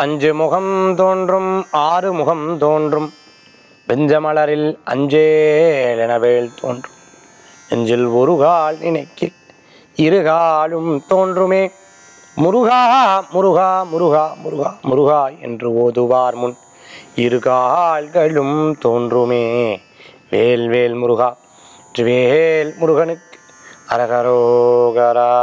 அஞ்சு முகம் தோன்றும் ஆறு முகம் தோன்றும் வெஞ்சமலரில் அஞ்சேலெனவேல் தோன்றும் நெஞ்சில் ஒரு கால் நினைக்க இருகாலும் தோன்றுமே முருகா முருகா முருகா முருகா முருகா என்று ஓதுவார் முன் இரு கால்களும் தோன்றுமே வேல் வேல் முருகா வேல் முருகனுக்கு அரகரோகரா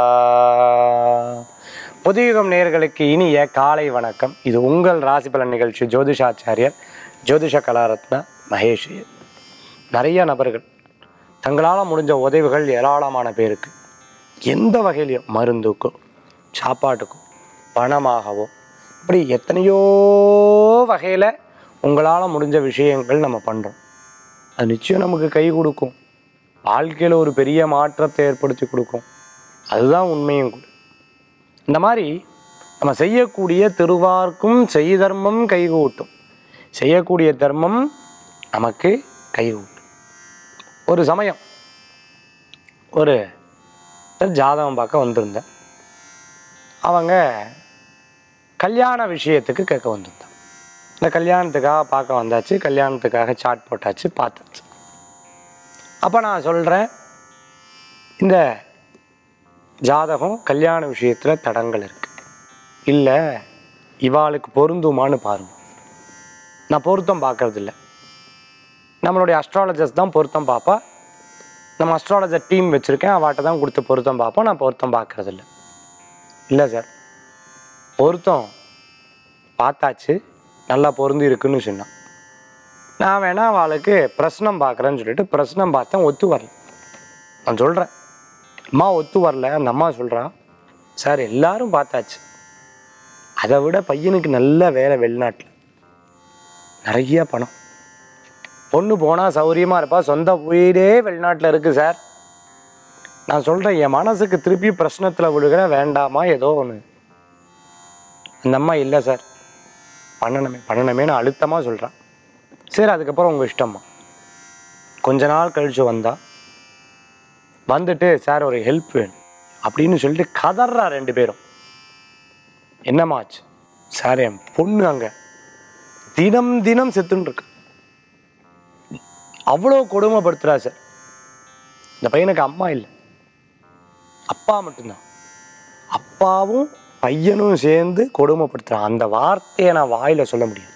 புதியுகம் நேயர்களுக்கு இனிய காலை வணக்கம் இது உங்கள் ராசி பலன் நிகழ்ச்சி ஜோதிஷாச்சாரியர் ஜோதிஷ கலாரத்னா மகேஷ் நிறைய நபர்கள் தங்களால் முடிஞ்ச உதவிகள் ஏராளமான பேருக்கு எந்த வகையிலையும் மருந்துக்கோ சாப்பாட்டுக்கோ பணமாகவோ இப்படி எத்தனையோ வகையில் உங்களால் முடிஞ்ச விஷயங்கள் நம்ம பண்ணுறோம் அது நிச்சயம் நமக்கு கை கொடுக்கும் வாழ்க்கையில் ஒரு பெரிய மாற்றத்தை ஏற்படுத்தி கொடுக்கும் அதுதான் உண்மையும் கூட இந்த மாதிரி நம்ம செய்யக்கூடிய திருவார்க்கும் செய் தர்மம் கைகூட்டும் செய்யக்கூடிய தர்மம் நமக்கு கைகூட்டும் ஒரு சமயம் ஒரு ஜாதகம் பார்க்க வந்திருந்தேன் அவங்க கல்யாண விஷயத்துக்கு கேட்க வந்திருந்தாங்க இந்த கல்யாணத்துக்காக பார்க்க வந்தாச்சு கல்யாணத்துக்காக சாட் போட்டாச்சு பார்த்தாச்சு அப்போ நான் சொல்கிறேன் இந்த ஜாதகம் கல்யாண விஷயத்தில் தடங்கள் இருக்கு இல்லை இவாளுக்கு பொருந்துமான்னு பாருங்க நான் பொருத்தம் பார்க்கறது இல்ல நம்மளுடைய அஸ்ட்ராலஜர்ஸ் தான் பொருத்தம் பார்ப்பா நம்ம அஸ்ட்ராலஜர் டீம் வச்சுருக்கேன் அவாட்ட தான் கொடுத்து பொருத்தம் பார்ப்போம் நான் பொருத்தம் பார்க்கறது இல்ல இல்லை சார் பொருத்தம் பார்த்தாச்சு நல்லா பொருந்தி இருக்குன்னு சொன்னான் நான் வேணா அவளுக்கு பிரശ്னம் பார்க்குறேன்னு சொல்லிட்டு பிரശ്னம் பார்த்தேன் ஒத்து வரல நான் சொல்கிறேன் அம்மா ஒத்து வரல அந்த அம்மா சொல்கிறா சார் எல்லாரும் பார்த்தாச்சு அதை விட பையனுக்கு நல்ல வேலை வெளிநாட்டில் நிறைய பணம் பொண்ணு போனால் சௌரியமாக இருப்பா சொந்த வீடே வெளிநாட்டில் இருக்குது சார் நான் சொல்கிறேன் என் மனசுக்கு திருப்பி பிரச்சனத்தில் விழுகிற வேண்டாமா ஏதோ ஒன்று அந்த அம்மா இல்லை சார் பண்ணணுமே பண்ணணுமேனு அழுத்தமாக சொல்கிறான் சரி அதுக்கப்புறம் உங்கள் இஷ்டம்மா கொஞ்ச நாள் கழிச்சு வந்தா வந்துட்டு சார் ஒரு ஹெல்ப் வேணும் அப்படின்னு சொல்லிட்டு கதறா ரெண்டு பேரும் என்னமாச்சு சார் என் பொண்ணு அங்கே தினம் தினம் செத்துன்னு இருக்கு அவ்வளோ கொடுமைப்படுத்துறா சார் இந்த பையனுக்கு அம்மா இல்லை அப்பா மட்டும்தான் அப்பாவும் பையனும் சேர்ந்து கொடுமைப்படுத்துறான் அந்த வார்த்தையை நான் வாயில சொல்ல முடியாது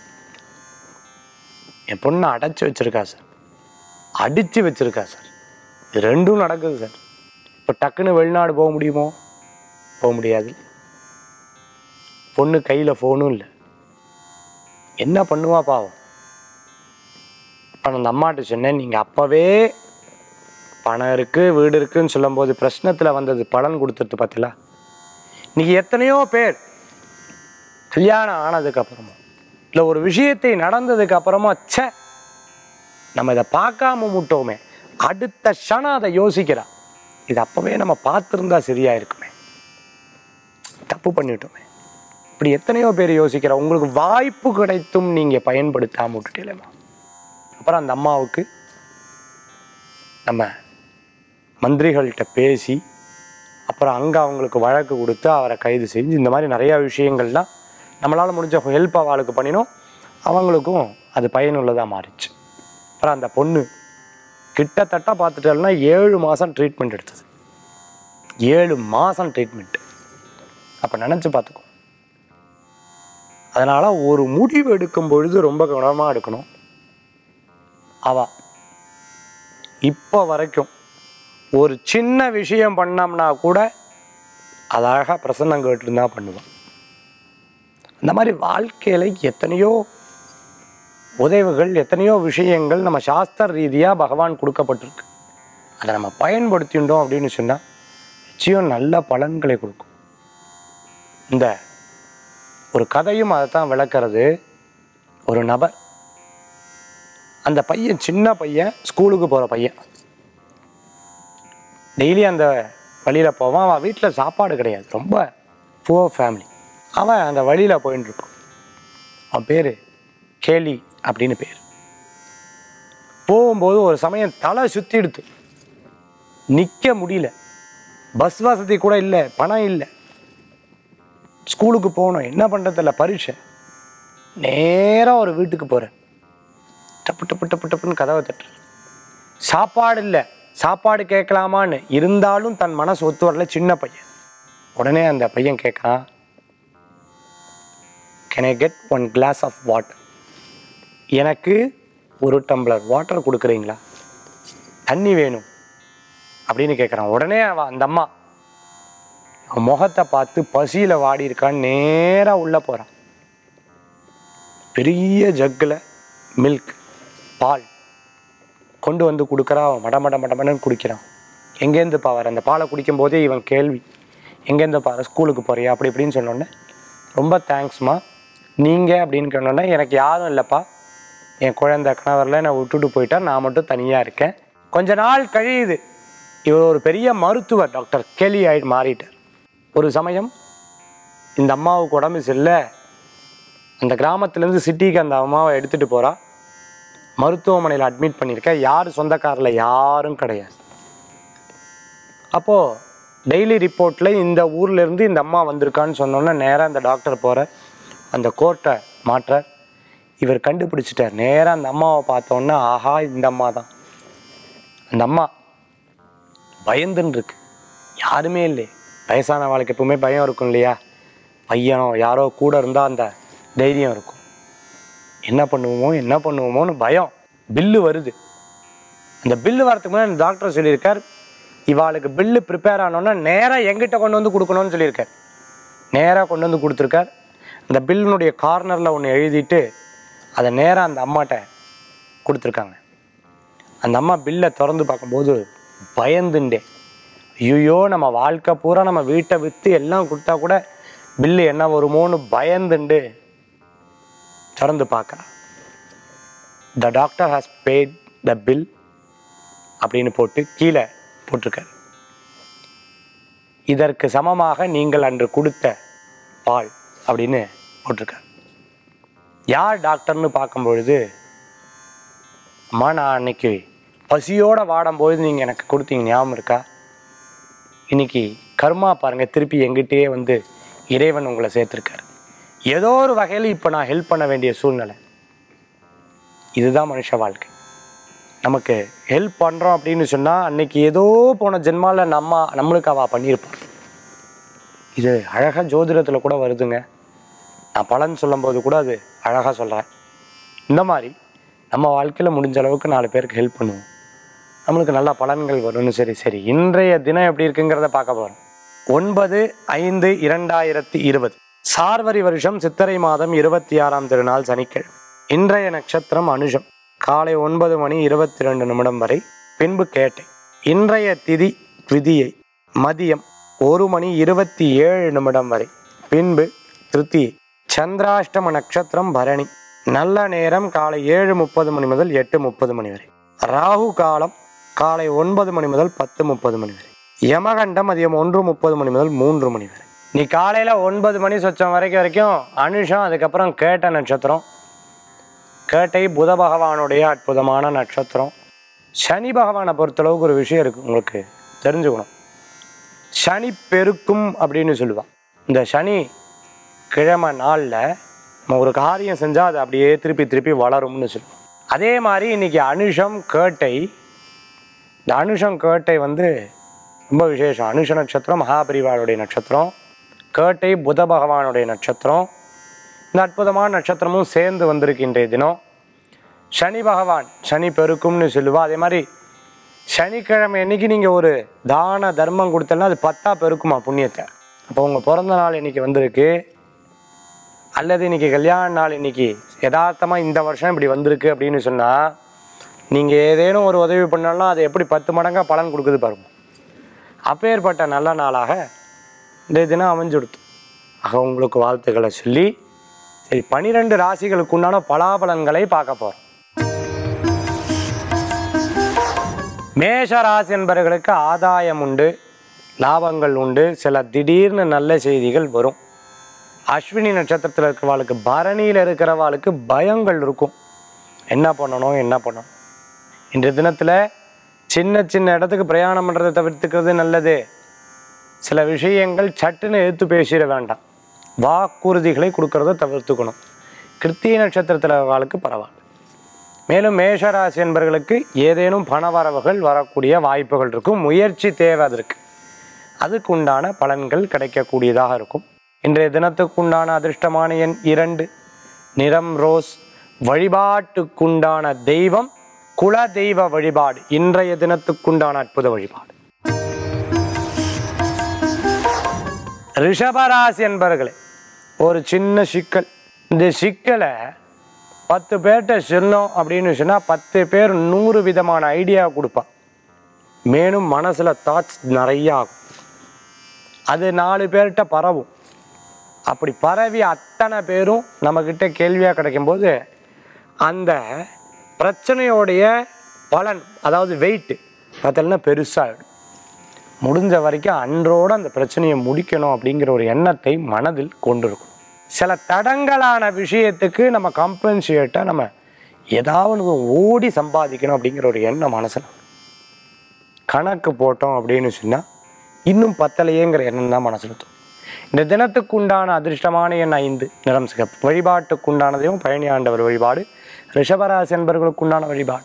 என் பொண்ணை அடைச்சி வச்சிருக்கா சார் அடிச்சு வச்சிருக்கா சார் இது ரெண்டும் நடக்குது சார் இப்போ டக்குன்னு வெளிநாடு போக முடியுமோ போக முடியாது பொண்ணு கையில் ஃபோனும் இல்லை என்ன பண்ணுவா பாவம் அப்போ நான் அந்த அம்மாட்ட சொன்னேன் நீங்கள் அப்போவே பணம் இருக்குது வீடு இருக்குன்னு சொல்லும்போது பிரச்சனத்தில் வந்தது பலன் கொடுத்துட்டு பார்த்தீங்களா இன்னைக்கு எத்தனையோ பேர் கல்யாணம் ஆனதுக்கு அப்புறமா இல்லை ஒரு விஷயத்தை நடந்ததுக்கு அப்புறமா ச்சே நம்ம இதை பார்க்காம முட்டோமே அடுத்த க்ஷணம் அதை யோசிக்கிறா இது அப்பவே நம்ம பார்த்துருந்தா சரியா இருக்குமே தப்பு பண்ணிட்டோமே இப்படி எத்தனையோ பேர் யோசிக்கிறா உங்களுக்கு வாய்ப்பு கிடைத்தும் நீங்க பயன்படுத்தாம விட்டுட்டீங்களேம்மா அப்புறம் அந்த அம்மாவுக்கு நம்ம மந்திரிகள்கிட்ட பேசி அப்புறம் அங்கே அவங்களுக்கு வழக்கு கொடுத்து அவரை கைது செஞ்சு இந்த மாதிரி நிறையா விஷயங்கள்லாம் நம்மளால் முடிஞ்ச ஹெல்ப் அவளுக்கு பண்ணினோம் அவங்களுக்கும் அது பயனுள்ளதாக மாறிச்சு அப்புறம் அந்த பொண்ணு கிட்டத்தட்ட பார்த்துட்டோம்னா ஏழு மாதம் ட்ரீட்மெண்ட் எடுத்தது ஏழு மாதம் ட்ரீட்மெண்ட் அப்போ நினச்சி பார்த்துக்கோ அதனால் ஒரு முடிவு எடுக்கும் பொழுது ரொம்ப கவனமாக எடுக்கணும் அவ இப்போ வரைக்கும் ஒரு சின்ன விஷயம் பண்ணோம்னா கூட அது அழகாக பிரசன்னம் கேட்டுருந்தா பண்ணுவான் இந்த மாதிரி வாழ்க்கையில் எத்தனையோ உதவிகள் எத்தனையோ விஷயங்கள் நம்ம சாஸ்திர ரீதியாக பகவான் கொடுக்கப்பட்டிருக்கு அதை நம்ம பயன்படுத்திட்டோம் அப்படின்னு சொன்னால் நிச்சயம் நல்ல பலன்களை கொடுக்கும் இந்த ஒரு கதையும் அதை தான் விளக்குறது ஒரு நபர் அந்த பையன் சின்ன பையன் ஸ்கூலுக்கு போகிற பையன் டெய்லி அந்த வழியில் போவான் அவன் வீட்டில் சாப்பாடு கிடையாது ரொம்ப புவர் ஃபேமிலி அவன் அந்த வழியில் போயின்னு இருப்பான் அவன் பேர் கேலி அப்படின்னு பேர் போகும்போது ஒரு சமயம் தலை சுத்திடுது நிற்க முடியல பஸ் வசதி கூட இல்லை பணம் இல்லை ஸ்கூலுக்கு போகணும் என்ன பண்ணுறதில்ல பரீட்சை நேராக ஒரு வீட்டுக்கு போகிறேன் டப்பு டப்பு டப்பு டப்புன்னு கதவை தட்டுறேன் சாப்பாடு இல்லை சாப்பாடு கேட்கலாமான்னு இருந்தாலும் தன் மனசு ஒத்து வரல சின்ன பையன் உடனே அந்த பையன் கேட்குறான் can I get one glass of water எனக்கு ஒரு டம்ளர் வாட்டர் கொடுக்குறீங்களா தண்ணி வேணும் அப்படின்னு கேட்குறான் உடனே அவன் அந்த அம்மா அவன் முகத்தை பார்த்து பசியில் வாடி இருக்கான்னு நேராக உள்ளே போகிறான் பெரிய ஜக்கில் மில்க் பால் கொண்டு வந்து கொடுக்குறா அவன் மட மட மட மடன்னு குடிக்கிறான் எங்கேருந்து பாவார் அந்த பாலை குடிக்கும் போதே இவன் கேள்வி எங்கேருந்து பாரு ஸ்கூலுக்கு போறியா அப்படி இப்படின்னு சொன்னோடனே ரொம்ப தேங்க்ஸ்மா நீங்கள் அப்படின்னு சொன்னோன்னே எனக்கு யாரும் இல்லைப்பா என் குழந்தை கணவரில் நான் விட்டுட்டு போயிட்டா நான் மட்டும் தனியாக இருக்கேன் கொஞ்ச நாள் கழியுது இவர் ஒரு பெரிய மருத்துவர் டாக்டர் கெலி ஆயிட்டு மாறிட்டார் ஒரு சமயம் இந்த அம்மாவுக்கு உடம்பு சரியில்லை அந்த கிராமத்துலேருந்து சிட்டிக்கு அந்த அம்மாவை எடுத்துகிட்டு போகிறா மருத்துவமனையில் அட்மிட் பண்ணியிருக்க யார் சொந்தக்காரில் யாரும் கிடையாது அப்போது டெய்லி ரிப்போர்ட்டில் இந்த ஊர்ல இருந்து இந்த அம்மா வந்திருக்கான்னு சொன்னோன்னே நேராக அந்த டாக்டர் போகிற அந்த கோர்ட்டை மாற்ற இவர் கண்டுபிடிச்சிட்டார் நேராக அந்த அம்மாவை பார்த்தோன்னே ஆஹா இந்த அம்மா தான் அந்த அம்மா பயந்துன்னு இருக்கு யாருமே இல்லை வயசான வாழ்க்கை எப்பவுமே பயம் இருக்கும் இல்லையா பையனோ யாரோ கூட இருந்தால் அந்த தைரியம் இருக்கும் என்ன பண்ணுவோமோ என்ன பண்ணுவோமோன்னு பயம் பில்லு வருது அந்த பில்லு வரதுக்கு முன்னாடி அந்த டாக்டர் சொல்லியிருக்கார் இவாளுக்கு பில்லு ப்ரிப்பேர் ஆனோன்னா நேராக எங்கிட்ட கொண்டு வந்து கொடுக்கணும்னு சொல்லியிருக்கார் நேராக கொண்டு வந்து கொடுத்துருக்கார் அந்த பில்லினுடைய கார்னரில் ஒன்று எழுதிட்டு அதை நேராக அந்த அம்மாட்ட கொடுத்துருக்காங்க அந்த அம்மா பில்லை திறந்து பார்க்கும்போது பயந்துண்டே ஐயோ நம்ம வாழ்க்கை பூரா நம்ம வீட்டை விற்று எல்லாம் கொடுத்தா கூட பில்லு என்ன வருமோன்னு பயந்துண்டு திறந்து பார்க்குறான் the doctor has paid the bill அப்படின்னு போட்டு கீழே போட்டிருக்காரு இதற்கு சமமாக நீங்கள் அன்று கொடுத்த பால் அப்படின்னு போட்டிருக்காரு யார் டாக்டர்னு பார்க்கும் பொழுது அம்மா நான் அன்னைக்கு பசியோட வாடும்போது நீங்கள் எனக்கு கொடுத்தீங்க ஞாபகம் இருக்கா இன்னைக்கு கர்மா பாருங்க திருப்பி எங்கிட்டயே வந்து இறைவன் உங்களை சேர்த்துருக்காரு ஏதோ ஒரு வகையில் இப்போ நான் ஹெல்ப் பண்ண வேண்டிய சூழ்நிலை இதுதான் மனுஷ வாழ்க்கை நமக்கு ஹெல்ப் பண்ணுறோம் அப்படின்னு சொன்னால் அன்னைக்கு ஏதோ போன ஜென்மாவில் நம்ம நம்மளுக்கு அவள் பண்ணியிருப்பான் இது அழகாக ஜோதிடத்தில் கூட வருதுங்க நான் பலன் சொல்லும்போது கூட அது அழகாக சொல்கிறேன் இந்த மாதிரி நம்ம வாழ்க்கையில் முடிஞ்ச அளவுக்கு நாலு பேருக்கு ஹெல்ப் பண்ணுவோம் நம்மளுக்கு நல்ல பலன்கள் வரும்னு சரி சரி இன்றைய தினம் எப்படி இருக்குங்கிறத பார்க்க போகிறோம் ஒன்பது ஐந்து இரண்டாயிரத்தி இருபது சார்வரி வருஷம் சித்திரை மாதம் இருபத்தி ஆறாம் திருநாள் சனிக்கிழமை இன்றைய நட்சத்திரம் அனுஷம் காலை ஒன்பது மணி இருபத்தி ரெண்டு நிமிடம் வரை பின்பு கேட்டை இன்றைய திதி விதியை மதியம் ஒரு மணி இருபத்தி ஏழு நிமிடம் வரை பின்பு திருத்தியை சந்திராஷ்டம நட்சத்திரம் பரணி நல்ல நேரம் காலை ஏழு முப்பது மணி முதல் எட்டு முப்பது மணி வரை ராகு காலம் காலை ஒன்பது மணி முதல் பத்து முப்பது மணி வரை யமகண்டம் மதியம் ஒன்று முப்பது மணி முதல் மூன்று மணி வரை நீ காலையில் ஒன்பது மணி சொச்சம் வரைக்கும் வரைக்கும் அனுஷம் அதுக்கப்புறம் கேட்ட நட்சத்திரம் கேட்டை புத பகவானுடைய அற்புதமான நட்சத்திரம் சனி பகவானை பொறுத்தளவுக்கு ஒரு விஷயம் இருக்குது உங்களுக்கு தெரிஞ்சுக்கணும் சனி பெருக்கும் அப்படின்னு சொல்லுவான் இந்த சனி கிழமை நாளில் நம்ம ஒரு காரியம் செஞ்சால் அது அப்படியே திருப்பி திருப்பி வளரும்னு சொல்லுவோம் அதே மாதிரி இன்னைக்கு அனுஷம் கேட்டை இந்த அனுஷம் கேட்டை வந்து ரொம்ப விசேஷம் அனுஷ நட்சத்திரம் மகாபரிவாளுடைய நட்சத்திரம் கேட்டை புத பகவானுடைய நட்சத்திரம் இந்த அற்புதமான நட்சத்திரமும் சேர்ந்து வந்திருக்கு இன்றைய தினம் சனி பகவான் சனி பெருக்கும்னு சொல்லுவா அதே மாதிரி சனிக்கிழமை அன்னைக்கு நீங்கள் ஒரு தான தர்மம் கொடுத்தனா அது பத்தா பெருக்குமா புண்ணியத்தை அப்போ உங்கள் பிறந்த நாள் இன்னைக்கு வந்திருக்கு அல்லது இன்னைக்கு கல்யாண நாள் இன்னைக்கு யதார்த்தமாக இந்த வருஷம் இப்படி வந்திருக்கு அப்படின்னு சொன்னால் நீங்கள் ஏதேனும் ஒரு உதவி பண்ணாலும் அது எப்படி பத்து மடங்காக பலன் கொடுக்குது பாருங்க அப்பேற்பட்ட நல்ல நாளாக இந்த தினம் அமைஞ்சுடுத்து ஆக உங்களுக்கு வாழ்த்துக்களை சொல்லி சரி பனிரெண்டு ராசிகளுக்கு உண்டான பலாபலன்களை பார்க்க போகிறோம் மேஷ ராசி என்பவர்களுக்கு ஆதாயம் உண்டு லாபங்கள் உண்டு சில திடீர்னு நல்ல செய்திகள் வரும் அஸ்வினி நட்சத்திரத்தில் இருக்கிறவாளுக்கு பரணியில் இருக்கிறவாளுக்கு பயங்கள் இருக்கும் என்ன பண்ணணும் என்ன பண்ணணும் இன்றைய தினத்தில் சின்ன சின்ன இடத்துக்கு பிரயாணம் பண்ணுறதை தவிர்த்துக்கிறது நல்லது சில விஷயங்கள் சட்டுன்னு எடுத்து பேசிட வேண்டாம் வாக்குறுதிகளை கொடுக்கறத தவிர்த்துக்கணும் கிருத்திகை நட்சத்திரத்தில் வாழ்க்கை பரவாயில்ல மேலும் மேஷராசி என்பவர்களுக்கு ஏதேனும் பணவரவுகள் வரக்கூடிய வாய்ப்புகள் இருக்கும் முயற்சி தேவை அதற்கு அதுக்கு உண்டான பலன்கள் கிடைக்கக்கூடியதாக இருக்கும் இன்றைய தினத்துக்குண்டான அதிர்ஷ்டமான எண் இரண்டு நிறம் ரோஸ் வழிபாட்டுக்குண்டான தெய்வம் குல தெய்வ வழிபாடு இன்றைய தினத்துக்குண்டான அற்புத வழிபாடு ரிஷபராசி என்பர்களே ஒரு சின்ன சிக்கல் இந்த சிக்கலை பத்து பேர்கிட்ட சொன்னோம் அப்படின்னு சொன்னால் பத்து பேர் நூறு விதமான ஐடியா கொடுப்பான் மேலும் மனசில் தாட்ஸ் நிறைய ஆகும் அது நாலு பேர்கிட்ட பரவும் அப்படி பரவி அத்தனை பேரும் நம்மக்கிட்ட கேள்வியாக கிடைக்கும்போது அந்த பிரச்சனையோடைய பலன் அதாவது வெயிட் பார்த்தீங்கன்னா பெருசாகிடும் முடிஞ்ச வரைக்கும் அன்றோடு அந்த பிரச்சனையை முடிக்கணும் அப்படிங்கிற ஒரு எண்ணத்தை மனதில் கொண்டிருக்கும் சில தடங்கலான விஷயத்துக்கு நம்ம கம்பன்சியேட்டாக நம்ம ஏதாவது ஓடி சம்பாதிக்கணும் அப்படிங்கிற ஒரு எண்ணம் மனசில் கணக்கு போட்டோம் அப்படின்னு சொன்னால் இன்னும் பத்தலையேங்கிற எண்ணம் தான் மனசில் தோணும் இந்த தினத்துக்கு உண்டான அதிர்ஷ்டமான எண் ஐந்து நிறம் சிகப்பு வழிபாட்டுக்கு உண்டானதையும் பழனி ஆண்டவர் வழிபாடு ரிஷபராசி என்பவர்களுக்கு உண்டான வழிபாடு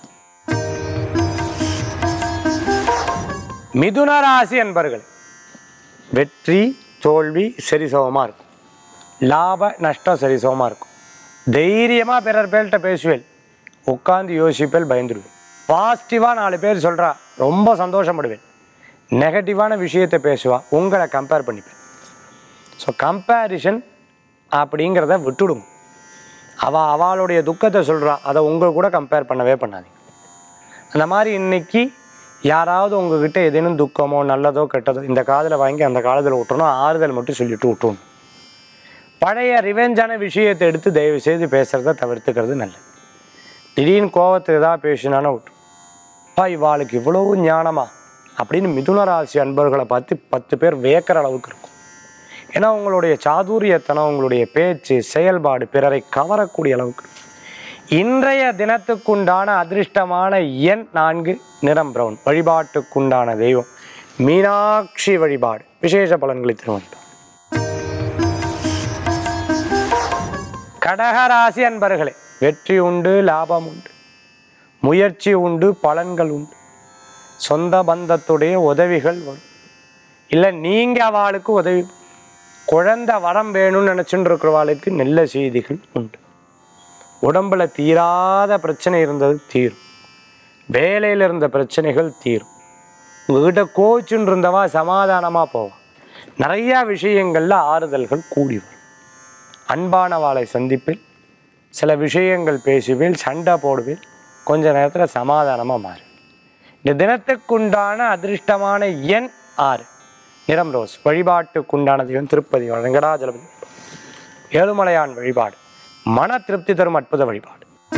மிதுன ராசி என்பர்கள் வெற்றி தோல்வி சரிசமமாக இருக்கும் லாப நஷ்டம் சரிசமமாக இருக்கும் தைரியமாக பிறர் பேர்கிட்ட பேசுவேன் உட்காந்து யோசிப்பேல் பயந்துடுவேன் பாசிட்டிவாக நாலு பேர் சொல்கிறா ரொம்ப சந்தோஷப்படுவேன் நெகட்டிவான விஷயத்தை பேசுவா உங்களை கம்பேர் பண்ணிப்பேன் ஸோ கம்பேரிஷன் அப்படிங்கிறத விட்டுடுங்க அவள் அவளுடைய துக்கத்தை சொல்கிறா அதை உங்கள் கூட கம்பேர் பண்ணவே பண்ணாதீங்க அந்த மாதிரி இன்னைக்கு யாராவது உங்ககிட்ட ஏதேனும் துக்கமோ நல்லதோ கெட்டதோ இந்த காதில் வாங்கி அந்த காலத்தில் விட்டணும் ஆறுதல் மட்டும் சொல்லிட்டு விட்டுணும் பழைய ரிவெஞ்சான விஷயத்தை எடுத்து தயவு செய்து பேசுகிறத தவிர்த்துக்கிறது நல்லது திடீர்னு கோவத்தை ஏதாவது பேசினானா விட்டு அப்பா இவாளுக்கு இவ்வளவு ஞானமா அப்படின்னு மிதுன ராசி அன்பர்களை பார்த்து பத்து பேர் வியக்கிற அளவுக்கு இருக்கும் ஏன்னா உங்களுடைய சாதுரியத்தனம் உங்களுடைய பேச்சு செயல்பாடு பிறரை கவரக்கூடிய அளவுக்கு இருக்கும். இன்றைய தினத்துக்குண்டான அதிர்ஷ்டமான எண் நான்கு நிறம் பிரவுன் வழிபாட்டுக்குண்டான தெய்வம் மீனாட்சி வழிபாடு விசேஷ பலன்களை தரும் வழிபாடு கடகராசி அன்பர்களே வெற்றி உண்டு லாபம் உண்டு முயற்சி உண்டு பலன்கள் உண்டு சொந்த பந்தத்துடைய உதவிகள் வரும் இல்லை நீங்கள் அவளுக்கு உதவி குழந்தை வரம் வேணும்னு நினச்சிட்டு இருக்கிறவாளுக்கு நல்ல செய்திகள் உண்டு உடம்புல தீராத பிரச்சனை இருந்தது தீரும் வேலையில் இருந்த பிரச்சனைகள் தீரும் உங்ககிட்ட கோச்சுன்னு இருந்தவா சமாதானமாக போவான் நிறையா விஷயங்களில் ஆறுதல்கள் கூடி வரும் அன்பானவாளை சந்திப்பில் சில விஷயங்கள் பேசுவேன் சண்டை போடுவேன் கொஞ்ச நேரத்தில் சமாதானமாக மாறும் இந்த தினத்துக்குண்டான அதிர்ஷ்டமான எண் ஆறு நிறம் ரோஸ் வழிபாட்டுக்குண்டான தெய்வம் திருப்பதி வெங்கடாஜலபதி ஏழுமலையான் வழிபாடு மன திருப்தி தரும் அற்புத வழிபாடு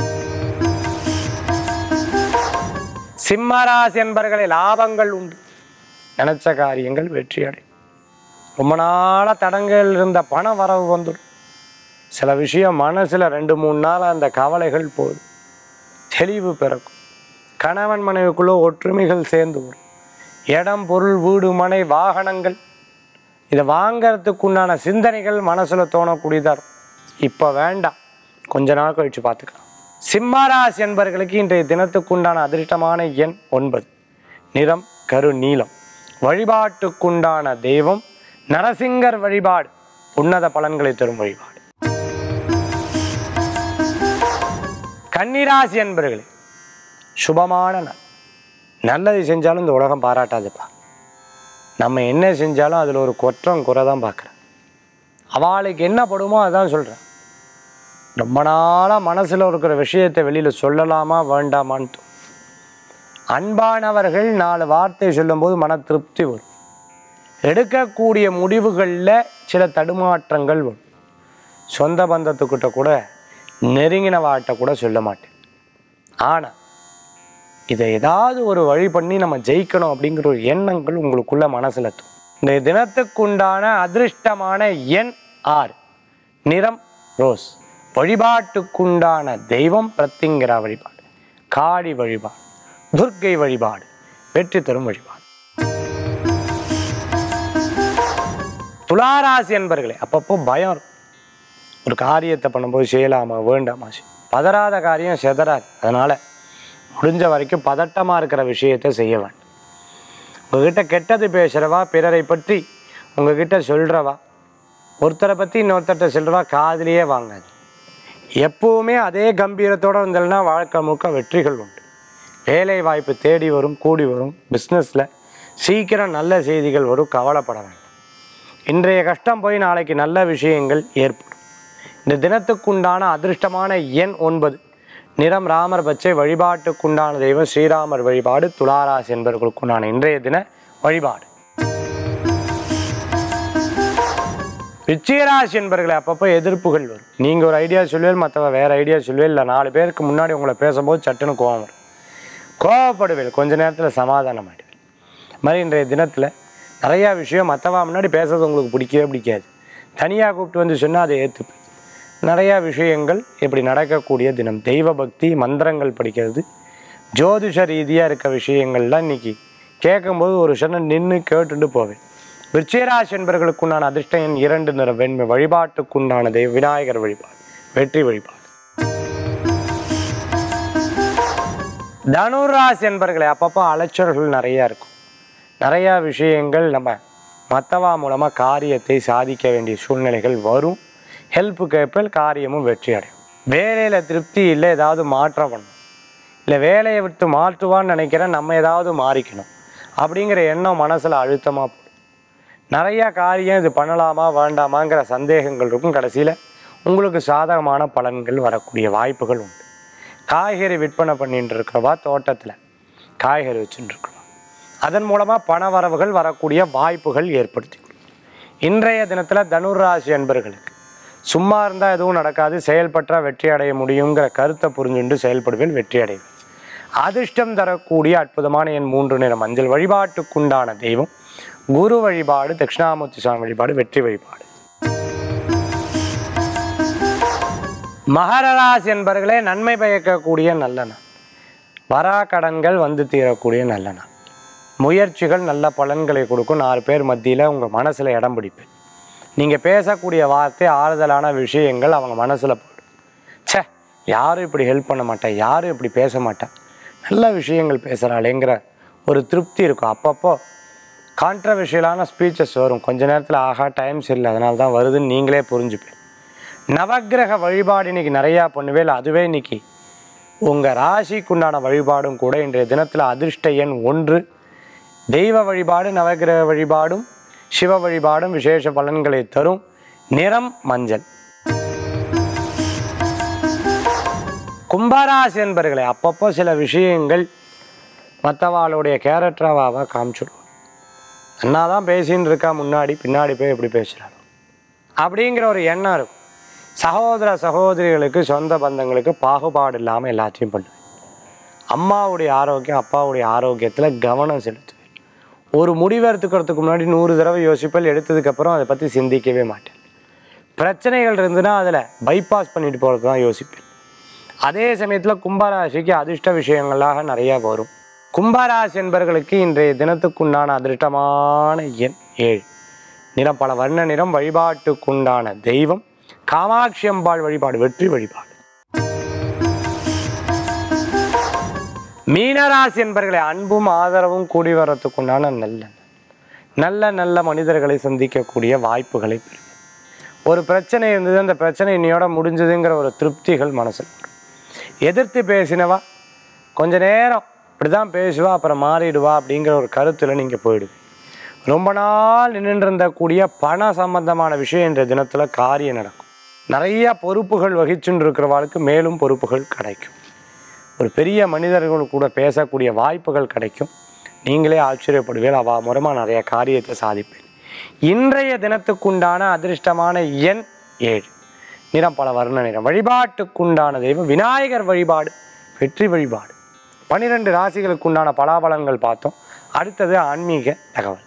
சிம்மராசி என்பர்களை லாபங்கள் உண்டு நினைச்ச காரியங்கள் வெற்றி அடையும் ரொம்ப நாளாக தடங்கள் இருந்த பண வரவு வந்துடும் சில விஷயம் மனசில் ரெண்டு மூணு நாள் அந்த கவலைகள் போதும் தெளிவு பிறக்கும் கணவன் மனைவிக்குள்ளே ஒற்றுமைகள் சேர்ந்து வரும் இடம் பொருள் வீடு மனை வாகனங்கள் இதை வாங்கறதுக்கு உண்டான சிந்தனைகள் மனசில் தோணக்கூடியதாக இருக்கும் இப்போ வேண்டாம் கொஞ்ச நாள் கழித்து பார்த்துக்கலாம் சிம்மராசி என்பவர்களுக்கு இன்றைய தினத்துக்குண்டான அதிர்ஷ்டமான எண் ஒன்பது நிறம் கரு நீலம் வழிபாட்டுக்குண்டான தெய்வம் நரசிங்கர் வழிபாடு உன்னத பலன்களை தரும் வழிபாடு கன்னிராசி என்பர்களே சுபமான நாள் நல்லது செஞ்சாலும் இந்த உலகம் பாராட்டாதுப்பா நம்ம என்ன செஞ்சாலும் அதில் ஒரு குற்றம் குறை தான் பார்க்குறேன் அவளுக்கு என்ன படுமோ அதான் சொல்கிறேன் ரொம்ப நாளாக மனசில் இருக்கிற விஷயத்தை வெளியில் சொல்லலாமா வேண்டாமான்னு தோணும். அன்பானவர்கள் நாலு வார்த்தை சொல்லும்போது மன திருப்தி வரும் எடுக்கக்கூடிய முடிவுகளில் சில தடுமாற்றங்கள் வரும் சொந்த பந்தத்துக்கிட்ட கூட நெருங்கின வாட்ட கூட சொல்ல மாட்டேன் ஆனால் இதை ஏதாவது ஒரு வழி பண்ணி நம்ம ஜெயிக்கணும் அப்படிங்கிற ஒரு எண்ணங்கள் உங்களுக்குள்ள மனசுல தோணும். இந்த தினத்துக்குண்டான அதிர்ஷ்டமான எண் ஆறு நிறம் ரோஸ் வழிபாட்டுக்குண்டான தெய்வம் பிரத்திங்கிரா வழிபாடு காளி வழிபாடு துர்க்கை வழிபாடு வெற்றி தரும் வழிபாடு துளாராசி என்பர்களே அப்பப்போ பயம் இருக்கும் ஒரு காரியத்தை பண்ணும்போது செய்யலாமா வேண்டாமா பதறாத காரியம் செதறாது அதனால் முடிஞ்ச வரைக்கும் பதட்டமாக இருக்கிற விஷயத்தை செய்ய வேண்டும் உங்ககிட்ட கெட்டது பேசுகிறவா பிறரை பற்றி உங்ககிட்ட சொல்கிறவா ஒருத்தரை பற்றி இன்னொருத்தர்கிட்ட சொல்கிறவா காதுலயே வாங்காது எப்பவுமே அதே கம்பீரத்தோடு இருந்ததுன்னா வாழ்க்கை முழுக்க வெற்றிகள் உண்டு வேலை வாய்ப்பு தேடி வரும் கூடி வரும் பிஸ்னஸில் சீக்கிரம் நல்ல செய்திகள் வரும் கவலைப்பட வேண்டாம் இன்றைய கஷ்டம் போய் நாளைக்கு நல்ல விஷயங்கள் ஏற்படும் இந்த தினத்துக்குண்டான அதிர்ஷ்டமான எண் ஒன்பது நிறம் ராமர் பச்சை வழிபாட்டுக்குண்டான தெய்வம் ஸ்ரீராமர் வழிபாடு துளாராசி என்பவர்களுக்குண்டான இன்றைய தின வழிபாடு விச்சயராசி என்பர்களை அப்பப்போ எதிர்ப்புகள் வரும் நீங்கள் ஒரு ஐடியா சொல்லுவேல் மற்றவ வேறு ஐடியா சொல்லுவேல் இல்லை நாலு பேருக்கு முன்னாடி உங்களை பேசும்போது சட்டுன்னு கோவம் வரும் கோவப்படுவேல் கொஞ்ச நேரத்தில் சமாதானம் ஆயிடுவேன் இது மாதிரி இன்றைய தினத்தில் நிறையா விஷயம் மற்றவா முன்னாடி பேசுறது உங்களுக்கு பிடிக்கவே பிடிக்காது தனியாக கூப்பிட்டு வந்து சொன்னால் அதை ஏற்றுப்பேன் நிறையா விஷயங்கள் இப்படி நடக்கக்கூடிய தினம் தெய்வ பக்தி மந்திரங்கள் படிக்கிறது ஜோதிஷ ரீதியாக இருக்க விஷயங்கள்லாம் இன்னைக்கு கேட்கும்போது ஒரு சனம் நின்று கேட்டுட்டு போவேன் விருச்சிகராசி என்பவர்களுக்குண்டான அதிர்ஷ்டம் எண் இரண்டு நிற வெண்மை வழிபாட்டுக்குண்டான தெய்வ விநாயகர் வழிபாடு வெற்றி வழிபாடு தனுராசி என்பர்களை அப்பப்போ அலைச்சல்கள் நிறையா இருக்கும் நிறையா விஷயங்கள் நம்ம மற்றவா மூலமாக காரியத்தை சாதிக்க வேண்டிய சூழ்நிலைகள் வரும் ஹெல்ப் கேட்பல் காரியமும் வெற்றி அடையும் வேலையில் திருப்தி இல்லை ஏதாவது மாற்றம் பண்ணணும் இல்லை வேலையை விட்டு மாற்றுவான்னு நினைக்கிறேன் நம்ம ஏதாவது மாறிக்கணும் அப்படிங்கிற எண்ணம் மனசில் அழுத்தமாக போடும் நிறையா காரியம் இது பண்ணலாமா வேண்டாமாங்கிற சந்தேகங்கள் இருக்கும் கடைசியில் உங்களுக்கு சாதகமான பலன்கள் வரக்கூடிய வாய்ப்புகள் உண்டு காய்கறி விற்பனை பண்ணிட்டு இருக்கிறவா தோட்டத்தில் காய்கறி வச்சுட்டு இருக்கிறவா அதன் மூலமாக பண வரவுகள் வரக்கூடிய வாய்ப்புகள் ஏற்படுத்தி இன்றைய தினத்தில் தனுராசி அன்பர்களுக்கு சும்மா இருந்தால் எதுவும் நடக்காது செயல்பற்றா வெற்றி அடைய முடியுங்கிற கருத்தை புரிஞ்சுண்டு செயல்படுவேன் வெற்றி அடைவேன் அதிர்ஷ்டம் தரக்கூடிய அற்புதமான என் மூன்று நிற மஞ்சள் வழிபாட்டுக்குண்டான தெய்வம் குரு வழிபாடு தட்சிணாமூர்த்தி சுவாமி வழிபாடு வெற்றி வழிபாடு மகர ராசி என்பர்களே நன்மை பயக்கக்கூடிய நல்ல நாள் வரா கடன்கள் வந்து தீரக்கூடிய நல்ல நாள் முயற்சிகள் நல்ல பலன்களை கொடுக்கும் நாலு பேர் மத்தியில் உங்கள் மனசில் இடம் பிடிப்பேன் நீங்கள் பேசக்கூடிய வார்த்தை ஆறுதலான விஷயங்கள் அவங்க மனசில் போடும் ச்சே யாரும் இப்படி ஹெல்ப் பண்ண மாட்டா யாரும் இப்படி பேச மாட்டா நல்ல விஷயங்கள் பேசுகிறாளேங்கிற ஒரு திருப்தி இருக்கும் அப்பப்போ கான்ட்ரவர்ஷியலான ஸ்பீச்சஸ் வரும் கொஞ்ச நேரத்தில் ஆஹா டைம் சரியில்லை அதனால தான் வருதுன்னு நீங்களே புரிஞ்சுப்பேன் நவக்கிரக வழிபாடு இன்னைக்கு நிறையா பண்ணுவேல் அதுவே இன்னைக்கு உங்கள் ராசிக்குண்டான வழிபாடும் கூட இன்றைய தினத்தில் அதிர்ஷ்ட எண் ஒன்று தெய்வ வழிபாடு நவக்கிரக வழிபாடும் சிவ வழிபாடும் விசேஷ பலன்களை தரும் நிறம் மஞ்சள் கும்பராசி என்பர்களே அப்பப்போ சில விஷயங்கள் மற்றவாளுடைய கேரக்டராவாக காமிச்சிடுவோம் அண்ணா தான் பேசின்னு இருக்கா முன்னாடி பின்னாடி போய் எப்படி பேசுகிறாரோ அப்படிங்கிற ஒரு எண்ணம் இருக்கும் சகோதர சகோதரிகளுக்கு சொந்த பந்தங்களுக்கு பாகுபாடு இல்லாமல் எல்லாத்தையும் பண்ணுவேன் அம்மாவுடைய ஆரோக்கியம் அப்பாவுடைய ஆரோக்கியத்தில் கவனம் செலுத்துவேன் ஒரு முடிவு எடுத்துக்கிறதுக்கு முன்னாடி நூறு தடவை யோசிப்பல் எடுத்ததுக்கப்புறம் அதை பற்றி சிந்திக்கவே மாட்டேன் பிரச்சனைகள் இருந்துன்னா அதில் பைபாஸ் பண்ணிட்டு போகிறது தான் யோசிப்பேன் அதே சமயத்தில் கும்பராசிக்கு அதிர்ஷ்ட விஷயங்களாக நிறையா வரும் கும்பராசி என்பவர்களுக்கு இன்றைய தினத்துக்குண்டான அதிர்ஷ்டமான எண் ஏழு நிறம் பல வர்ண நிறம் வழிபாட்டுக்குண்டான தெய்வம் காமாட்சி அம்பாள் வழிபாடு வெற்றி வழிபாடு மீனராசி என்பர்களை அன்பும் ஆதரவும் கூடி வரத்துக்குண்டான நல்ல நாள். நல்ல நல்ல மனிதர்களை சந்திக்கக்கூடிய வாய்ப்புகளை பெறும் ஒரு பிரச்சனை இருந்தது அந்த பிரச்சனை இன்னையோட முடிஞ்சதுங்கிற ஒரு திருப்திகள் மனசில் வரும் எதிர்த்து பேசினவா கொஞ்ச நேரம் இப்படி தான் பேசுவா அப்புறம் மாறிடுவா அப்படிங்கிற ஒரு கருத்தில் நீங்கள் போயிடுவீங்க ரொம்ப நாள் நின்றுட்டு இருந்தக்கூடிய பண சம்பந்தமான விஷயம் இன்றைய தினத்தில் காரியம் நடக்கும் நிறைய பொறுப்புகள் வகிச்சுட்டு இருக்கிறவாளுக்கு மேலும் பொறுப்புகள் கிடைக்கும் ஒரு பெரிய மனிதர்கள் கூட பேசக்கூடிய வாய்ப்புகள் கிடைக்கும் நீங்களே ஆச்சரியப்படுவீர்கள் அவ மூலமாக நிறைய காரியத்தை சாதிப்பேன் இன்றைய தினத்துக்குண்டான அதிர்ஷ்டமான எண் ஏழு நிறம் பல வர்ண நிறம் வழிபாட்டுக்குண்டான தெய்வம் விநாயகர் வழிபாடு வெற்றி வழிபாடு பனிரெண்டு ராசிகளுக்குண்டான பலாபலங்கள் பார்த்தோம் அடுத்தது ஆன்மீக தகவல்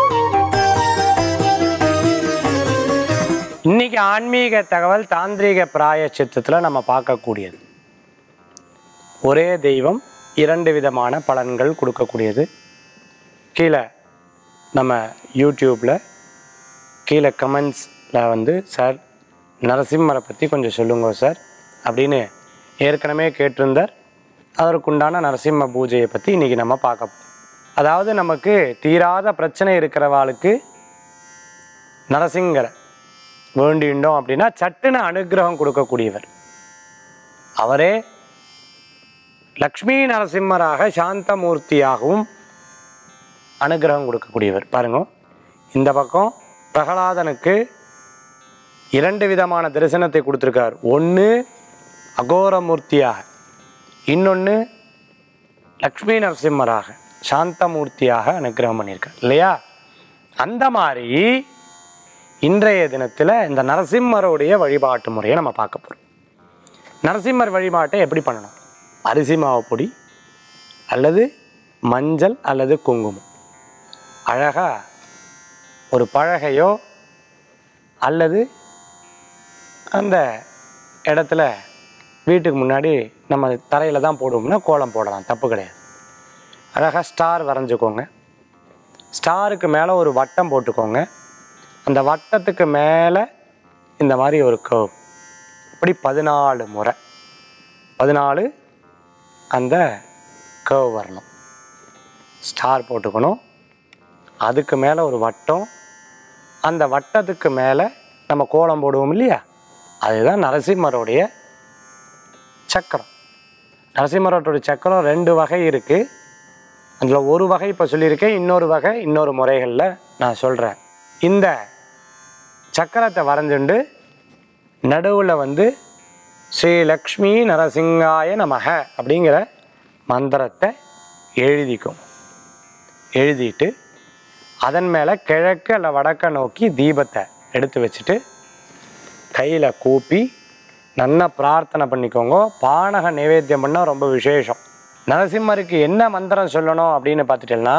இன்னைக்கு ஆன்மீக தகவல் தாந்திரீக பிராயச்சித்தத்தில் நம்ம பார்க்கக்கூடியது ஒரே தெய்வம் இரண்டு விதமான பலன்கள் கொடுக்கக்கூடியது கீழே நம்ம யூடியூப்பில் கீழே கமெண்ட்ஸில் வந்து சார் நரசிம்மரை பற்றி கொஞ்சம் சொல்லுங்க சார் அப்படின்னு ஏற்கனவே கேட்டிருந்தார் அதற்குண்டான நரசிம்ம பூஜையை பற்றி இன்றைக்கி நம்ம பார்க்க போறோம். அதாவது நமக்கு தீராத பிரச்சனை இருக்கிறவாளுக்கு நரசிங்கரை வேண்டிண்டோம் அப்படின்னா சட்டுன்னு அனுக்கிரகம் கொடுக்கக்கூடியவர் அவரே லக்ஷ்மி நரசிம்மராக சாந்தமூர்த்தியாகவும் அனுக்கிரகம் கொடுக்கக்கூடியவர் பாருங்க இந்த பக்கம் பிரகலாதனுக்கு இரண்டு விதமான தரிசனத்தை கொடுத்துருக்கார் ஒன்று அகோரமூர்த்தியாக இன்னொன்று லக்ஷ்மி நரசிம்மராக சாந்தமூர்த்தியாக அனுக்கிரகம் பண்ணியிருக்கார் இல்லையா அந்த மாதிரி இன்றைய தினத்தில் இந்த நரசிம்மருடைய வழிபாட்டு முறையை நம்ம பார்க்க போகிறோம் நரசிம்மர் வழிபாட்டை எப்படி பண்ணணும் அரிசி மாவு பொடி அல்லது மஞ்சள் அல்லது குங்குமம் அழகாக ஒரு பழகையோ அல்லது அந்த இடத்துல வீட்டுக்கு முன்னாடி நம்ம தரையில் தான் போடுவோம்னா கோலம் போடலாம் தப்பு கிடையாது அழகாக ஸ்டார் வரைஞ்சிக்கோங்க ஸ்டாருக்கு மேலே ஒரு வட்டம் போட்டுக்கோங்க அந்த வட்டத்துக்கு மேலே இந்த மாதிரி ஒரு கர்வ் இப்படி பதினாலு முறை பதினாலு அந்த கர்வ் வரணும் ஸ்டார் போட்டுக்கணும் அதுக்கு மேலே ஒரு வட்டம் அந்த வட்டத்துக்கு மேலே நம்ம கோலம் போடுவோம் இல்லையா அதுதான் நரசிம்மருடைய சக்கரம் நரசிம்மரோட சக்கரம் ரெண்டு வகை இருக்குது அதில் ஒரு வகை இப்போ சொல்லியிருக்கேன் இன்னொரு வகை இன்னொரு முறைகளில் நான் சொல்கிறேன் இந்த சக்கரத்தை வரைஞ்சுண்டு நடுவில் வந்து ஸ்ரீ லக்ஷ்மி நரசிங்காய நமக அப்படிங்கிற மந்திரத்தை எழுதிக்கும் எழுதிட்டு அதன் மேலே கிழக்கு அல்ல வடக்க நோக்கி தீபத்தை எடுத்து வச்சுட்டு கையில் கூப்பி நல்லா பிரார்த்தனை பண்ணிக்கோங்க பானக நைவேத்தியம் பண்ணால் ரொம்ப விசேஷம் நரசிம்மருக்கு என்ன மந்திரம் சொல்லணும் அப்படின்னு பார்த்துட்டேன்னா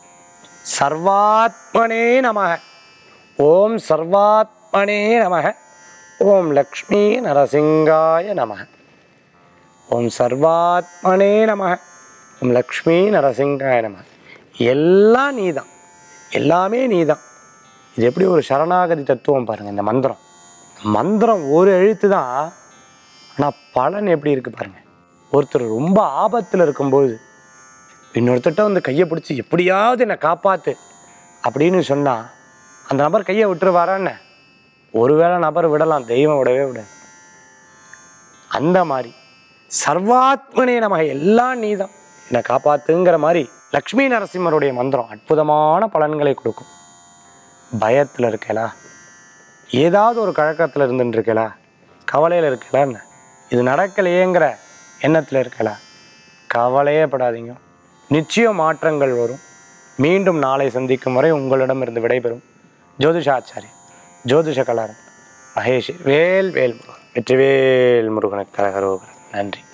சர்வாத்மனே நமக ஓம் சர்வாத்மனே நமக ஓம் லக்ஷ்மி நரசிங்காய நமக ஓம் சர்வாத்மனே நமக ஓம் லக்ஷ்மி நரசிங்காய நமக எல்லாம் நீதான் எல்லாமே நீதான் இது எப்படி ஒரு சரணாகதி தத்துவம் பாருங்க இந்த மந்திரம் மந்திரம் ஒரு எழுத்து தான் ஆனால் பலன் எப்படி இருக்கு பாருங்க ஒருத்தர் ரொம்ப ஆபத்தில் இருக்கும்போது இன்னொருத்தட்ட வந்து கையை பிடிச்சி எப்படியாவது என்னை காப்பாத்து அப்படின்னு சொன்னா அந்த நபர் கையை விட்டுருவாரான்னு ஒருவேளை நபர் விடலாம் தெய்வம் விடவே விடாது அந்த மாதிரி சர்வாத்மனே நமக எல்லாம் நீதான் என்னை காப்பாத்துங்கிற மாதிரி லக்ஷ்மி நரசிம்மருடைய மந்திரம் அற்புதமான பலன்களை கொடுக்கும் பயத்தில் இருக்கலா ஏதாவது ஒரு கழக்கத்தில் இருந்துட்டு இருக்கலா கவலையில் இருக்கலான்னு இது நடக்கலையேங்கிற எண்ணத்தில் இருக்கலா கவலையே படாதீங்க நிச்சயம் மாற்றங்கள் வரும் மீண்டும் நாளை சந்திக்கும் வரை உங்களிடமிருந்து விடைபெறும் ஜோதிஷாச்சாரி ஜோதிஷ கலாரன் மகேஷ் வேல் வேல் முருகன் வெற்றிவேல் முருகனுக்கு கரகரோகரன் நன்றி